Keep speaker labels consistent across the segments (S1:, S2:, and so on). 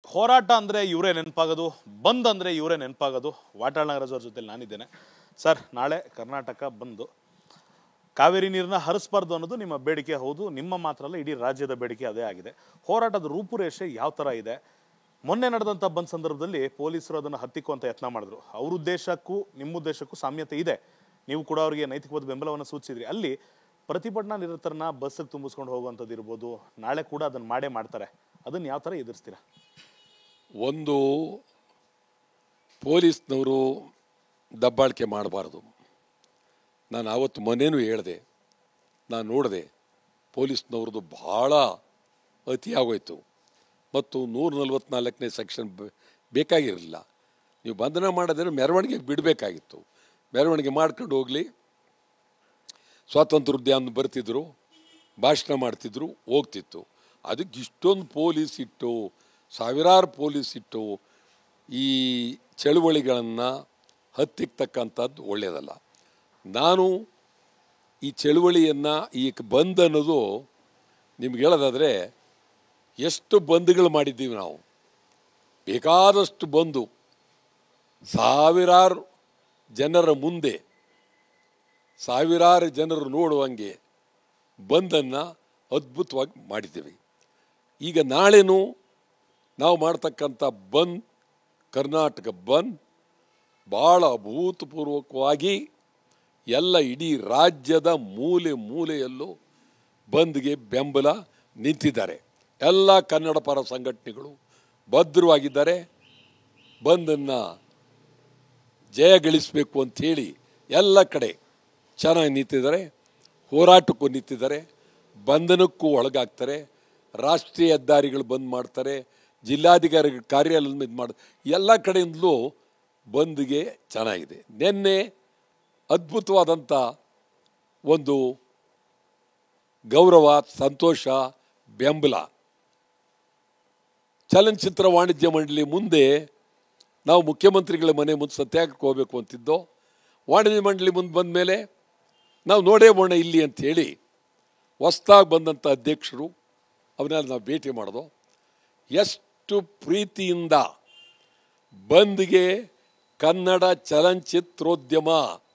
S1: ಹೋರಾಟ ಅಂದರೆ ಇವರೇ ನೆನಪಾಗೋದು ಬಂದ್ ಅಂದರೆ ಇವರೇ ನೆನಪಾಗೋದು ವಾಟಾಳ್ ನಾಗರಾಜ್ ಅವ್ರ ಜೊತೆ ನಾನಿದ್ದೇನೆ ಸರ್ ನಾಳೆ ಕರ್ನಾಟಕ ಬಂದು ಕಾವೇರಿ ನೀರನ್ನ ಹರಿಸಬಾರ್ದು ಅನ್ನೋದು ನಿಮ್ಮ ಬೇಡಿಕೆ ಹೌದು ನಿಮ್ಮ ಮಾತ್ರ ಅಲ್ಲ ಇಡೀ ರಾಜ್ಯದ ಬೇಡಿಕೆ ಅದೇ ಆಗಿದೆ ಹೋರಾಟದ ರೂಪುರೇಷೆ ಯಾವ ಥರ ಇದೆ ಮೊನ್ನೆ ನಡೆದಂಥ ಬಂದ್ ಸಂದರ್ಭದಲ್ಲಿ ಪೊಲೀಸರು ಅದನ್ನು ಹತ್ತಿಕ್ಕುವಂತ ಯತ್ನ ಮಾಡಿದ್ರು ಅವ್ರ ಉದ್ದೇಶಕ್ಕೂ ನಿಮ್ಮ ಉದ್ದೇಶಕ್ಕೂ ಸಾಮ್ಯತೆ ಇದೆ ನೀವು ಕೂಡ ಅವರಿಗೆ ನೈತಿಕವಾದ ಬೆಂಬಲವನ್ನು ಸೂಚಿಸಿದ್ರಿ ಅಲ್ಲಿ ಪ್ರತಿಭಟನಾ ನಿರತರನ್ನ ಬಸ್ಸಿಗೆ ತುಂಬಿಸ್ಕೊಂಡು ಹೋಗುವಂಥದ್ದು ಇರ್ಬೋದು ನಾಳೆ ಕೂಡ ಅದನ್ನು ಮಾಡೇ ಮಾಡ್ತಾರೆ ಅದನ್ನು ಯಾವ ಥರ ಎದುರಿಸ್ತೀರಾ
S2: ಒಂದು ಪೊಲೀಸ್ನವರು ದಬ್ಬಾಳಿಕೆ ಮಾಡಬಾರ್ದು ನಾನು ಆವತ್ತು ಮೊನ್ನೆನೂ ಹೇಳಿದೆ ನಾನು ನೋಡಿದೆ ಪೊಲೀಸ್ನವ್ರದ್ದು ಭಾಳ ಅತಿಯಾಗೋಯ್ತು ಮತ್ತು ನೂರ ನಲ್ವತ್ನಾಲ್ಕನೇ ಸೆಕ್ಷನ್ ಬೇಕಾಗಿರಲಿಲ್ಲ ನೀವು ಬಂಧನ ಮಾಡಿದ್ರೆ ಮೆರವಣಿಗೆಗೆ ಬಿಡಬೇಕಾಗಿತ್ತು ಮೆರವಣಿಗೆ ಮಾಡ್ಕೊಂಡು ಹೋಗಲಿ ಸ್ವಾತಂತ್ರ್ಯ ಉದ್ಯಾನ ಬರ್ತಿದ್ರು ಭಾಷಣ ಮಾಡ್ತಿದ್ರು ಹೋಗ್ತಿತ್ತು ಅದಕ್ಕೆ ಇಷ್ಟೊಂದು ಪೊಲೀಸ್ ಇಟ್ಟು ಸಾವಿರಾರು ಪೊಲೀಸ್ ಇಟ್ಟು ಈ ಚಳುವಳಿಗಳನ್ನು ಹತ್ತಿಕ್ತಕ್ಕಂಥದ್ದು ಒಳ್ಳೆಯದಲ್ಲ ನಾನು ಈ ಚಳುವಳಿಯನ್ನು ಈ ಬಂದ್ ಅನ್ನೋದು ನಿಮ್ಗೆ ಹೇಳೋದಾದರೆ ಎಷ್ಟು ಬಂದ್ಗಳು ಮಾಡಿದ್ದೀವಿ ನಾವು ಬೇಕಾದಷ್ಟು ಬಂದು ಸಾವಿರಾರು ಜನರ ಮುಂದೆ ಸಾವಿರಾರು ಜನರು ನೋಡುವಂಗೆ ಬಂದನ್ನು ಅದ್ಭುತವಾಗಿ ಮಾಡಿದ್ದೀವಿ ಈಗ ನಾಳೆನೂ ನಾವು ಮಾಡ್ತಕ್ಕಂಥ ಬಂದ್ ಕರ್ನಾಟಕ ಬಂದ್ ಭಾಳ ಅಭೂತಪೂರ್ವಕವಾಗಿ ಎಲ್ಲ ಇಡೀ ರಾಜ್ಯದ ಮೂಲೆ ಮೂಲೆಯಲ್ಲೂ ಬಂದ್ಗೆ ಬೆಂಬಲ ನಿಂತಿದ್ದಾರೆ ಎಲ್ಲ ಕನ್ನಡ ಪರ ಸಂಘಟನೆಗಳು ಭದ್ರವಾಗಿದ್ದಾರೆ ಬಂದನ್ನು ಜಯಗಳಿಸಬೇಕು ಅಂಥೇಳಿ ಎಲ್ಲ ಕಡೆ ಚೆನ್ನಾಗಿ ನಿಂತಿದ್ದಾರೆ ಹೋರಾಟಕ್ಕೂ ನಿಂತಿದ್ದಾರೆ ಬಂಧನಕ್ಕೂ ಒಳಗಾಗ್ತಾರೆ ರಾಷ್ಟ್ರೀಯ ಹೆದ್ದಾರಿಗಳು ಬಂದ್ ಮಾಡ್ತಾರೆ ಜಿಲ್ಲಾಧಿಕಾರಿಗಳ ಕಾರ್ಯಾಲಯ ಇದು ಮಾಡ ಎಲ್ಲ ಕಡೆಯಿಂದಲೂ ಬಂದ್ಗೆ ಚೆನ್ನಾಗಿದೆ ನಿನ್ನೆ ಅದ್ಭುತವಾದಂಥ ಒಂದು ಗೌರವ ಸಂತೋಷ ಬೆಂಬಲ ಚಲನಚಿತ್ರ ವಾಣಿಜ್ಯ ಮಂಡಳಿ ಮುಂದೆ ನಾವು ಮುಖ್ಯಮಂತ್ರಿಗಳ ಮನೆ ಮುಂದೆ ಸತ್ಯಾಗ್ರಹಕ್ಕೆ ಹೋಗಬೇಕು ಅಂತಿದ್ದೋ ವಾಣಿಜ್ಯ ಮಂಡಳಿ ಮುಂದೆ ಬಂದ ಮೇಲೆ ನಾವು ನೋಡೇ ಬೋಣ ಇಲ್ಲಿ ಅಂಥೇಳಿ ಹೊಸ್ದಾಗಿ ಬಂದಂಥ ಅಧ್ಯಕ್ಷರು ಅವನ್ನೆಲ್ಲ ನಾವು ಭೇಟಿ ಮಾಡೋದು ಎಷ್ಟು ಪ್ರೀತಿಯಿಂದ ಬಂದ್ಗೆ ಕನ್ನಡ ಚಲನಚಿತ್ರೋದ್ಯಮ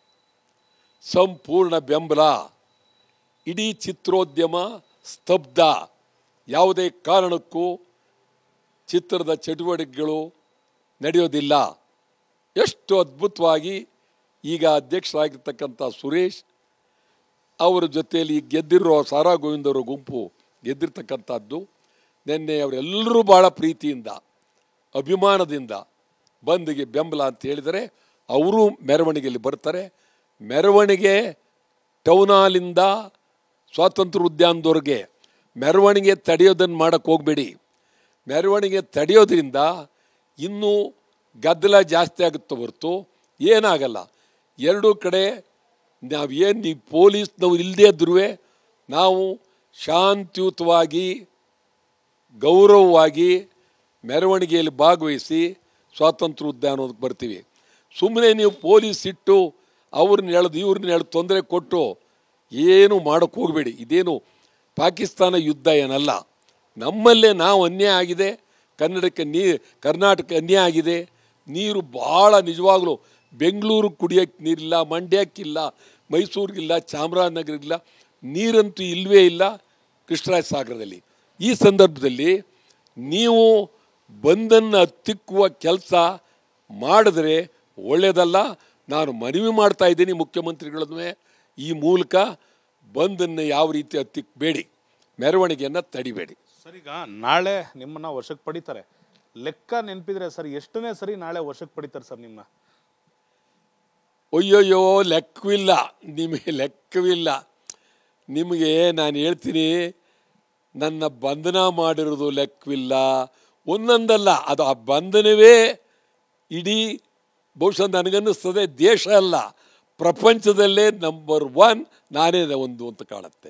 S2: ಸಂಪೂರ್ಣ ಬೆಂಬಲ ಇಡೀ ಚಿತ್ರೋದ್ಯಮ ಸ್ತಬ್ಧ ಯಾವುದೇ ಕಾರಣಕ್ಕೂ ಚಿತ್ರದ ಚಟುವಟಿಕೆಗಳು ನಡೆಯೋದಿಲ್ಲ ಎಷ್ಟು ಅದ್ಭುತವಾಗಿ ಈಗ ಅಧ್ಯಕ್ಷರಾಗಿರ್ತಕ್ಕಂಥ ಸುರೇಶ್ ಅವರ ಜೊತೆಯಲ್ಲಿ ಗೆದ್ದಿರೋ ಸಾರಾ ಗೋವಿಂದ್ ಅವರ ಗುಂಪು ಗೆದ್ದಿರ್ತಕ್ಕಂಥದ್ದು ನಿನ್ನೆ ಅವರೆಲ್ಲರೂ ಭಾಳ ಪ್ರೀತಿಯಿಂದ ಅಭಿಮಾನದಿಂದ ಬಂದಿಗೆ ಬೆಂಬಲ ಅಂತ ಹೇಳಿದರೆ ಅವರು ಮೆರವಣಿಗೆಯಲ್ಲಿ ಬರ್ತಾರೆ ಮೆರವಣಿಗೆ ಟೌನ್ ಹಾಲಿಂದ ಸ್ವಾತಂತ್ರ್ಯ ಉದ್ಯಾನದವರೆಗೆ ಮೆರವಣಿಗೆ ತಡೆಯೋದನ್ನು ಮಾಡೋಕ್ಕೆ ಹೋಗಬೇಡಿ ಮೆರವಣಿಗೆ ತಡೆಯೋದ್ರಿಂದ ಇನ್ನೂ ಗದ್ದಲ ಜಾಸ್ತಿ ಆಗುತ್ತೆ ಹೊರತು ಏನಾಗಲ್ಲ ಎರಡೂ ಕಡೆ ನಾವೇನು ನೀವು ಪೊಲೀಸ್ನವ್ರು ಇಲ್ಲದೇ ಇದ್ರೂ ನಾವು ಶಾಂತಿಯುತವಾಗಿ ಗೌರವವಾಗಿ ಮೆರವಣಿಗೆಯಲ್ಲಿ ಭಾಗವಹಿಸಿ ಸ್ವಾತಂತ್ರ್ಯ ಉದ್ಯಾನಕ್ಕೆ ಬರ್ತೀವಿ ಸುಮ್ಮನೆ ನೀವು ಪೊಲೀಸ್ ಇಟ್ಟು ಅವ್ರನ್ನ ಎಳೆದು ಇವ್ರನ್ನ ಎಳೆದು ತೊಂದರೆ ಕೊಟ್ಟು ಏನು ಮಾಡೋಕ್ಕೆ ಹೋಗಬೇಡಿ ಇದೇನು ಪಾಕಿಸ್ತಾನ ಯುದ್ಧ ಏನಲ್ಲ ನಮ್ಮಲ್ಲೇ ನಾವು ಅನ್ಯಾಯ ಆಗಿದೆ ಕನ್ನಡಕ್ಕೆ ನೀ ಕರ್ನಾಟಕ ಅನ್ಯಾಯ ಆಗಿದೆ ನೀರು ಭಾಳ ನಿಜವಾಗ್ಲೂ ಬೆಂಗಳೂರು ಕುಡಿಯೋಕ್ಕೆ ನೀರಿಲ್ಲ ಮಂಡ್ಯಕ್ಕಿಲ್ಲ ಮೈಸೂರಿಗಿಲ್ಲ ಚಾಮರಾಜನಗರಿಗಿಲ್ಲ ನೀರಂತೂ ಇಲ್ಲವೇ ಇಲ್ಲ ಕೃಷ್ಣರಾಜ ಸಾಗರದಲ್ಲಿ ಈ ಸಂದರ್ಭದಲ್ಲಿ ನೀವು ಬಂದನ್ನು ಹತ್ತಿಕ್ಕುವ ಕೆಲಸ ಮಾಡಿದ್ರೆ ಒಳ್ಳೆಯದಲ್ಲ ನಾನು ಮನವಿ ಮಾಡ್ತಾ ಇದ್ದೀನಿ ಮುಖ್ಯಮಂತ್ರಿಗಳನ್ನೇ ಈ ಮೂಲಕ ಬಂದನ್ನು ಯಾವ ರೀತಿ ಹತ್ತಿಕ್ಕಬೇಡಿ ಮೆರವಣಿಗೆಯನ್ನು ತಡಿಬೇಡಿ
S1: ಸರ್ ಈಗ ನಾಳೆ ನಿಮ್ಮನ್ನ ವಶಕ್ಕೆ ಪಡಿತಾರೆ ಲೆಕ್ಕ ನೆನಪಿದ್ರೆ ಸರ್ ಎಷ್ಟನೇ ಸರಿ ನಾಳೆ ವಶಕ್ಕೆ ಪಡಿತಾರೆ ಸರ್ ನಿಮ್ಮನ್ನ
S2: ಅಯ್ಯೋಯ್ಯೋ ಲೆಕ್ಕವಿಲ್ಲ ನಿಮಗೆ ಲೆಕ್ಕವಿಲ್ಲ ನಿಮಗೆ ನಾನು ಹೇಳ್ತೀನಿ ನನ್ನ ಬಂಧನ ಮಾಡಿರೋದು ಲೆಕ್ಕವಿಲ್ಲ ಒಂದೊಂದಲ್ಲ ಅದು ಆ ಬಂಧನವೇ ಇಡೀ ಬಹುಶಃ ನನಗನ್ನಿಸ್ತದೆ ದೇಶ ಅಲ್ಲ ಪ್ರಪಂಚದಲ್ಲೇ ನಂಬರ್ ಒನ್ ನಾನೇ ಒಂದು ಅಂತ ಕಾಣುತ್ತೆ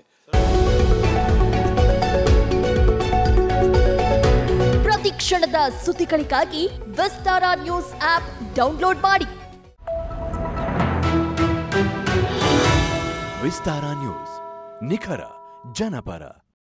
S3: ಪ್ರತಿ ಕ್ಷಣದ ಸುದ್ದಿಗಳಿಗಾಗಿ ವಿಸ್ತಾರ ನ್ಯೂಸ್ ಆಪ್ ಡೌನ್ಲೋಡ್ ಮಾಡಿ
S4: ವಿಸ್ತಾರ ನ್ಯೂಸ್ ನಿಖರ ಜನಪರ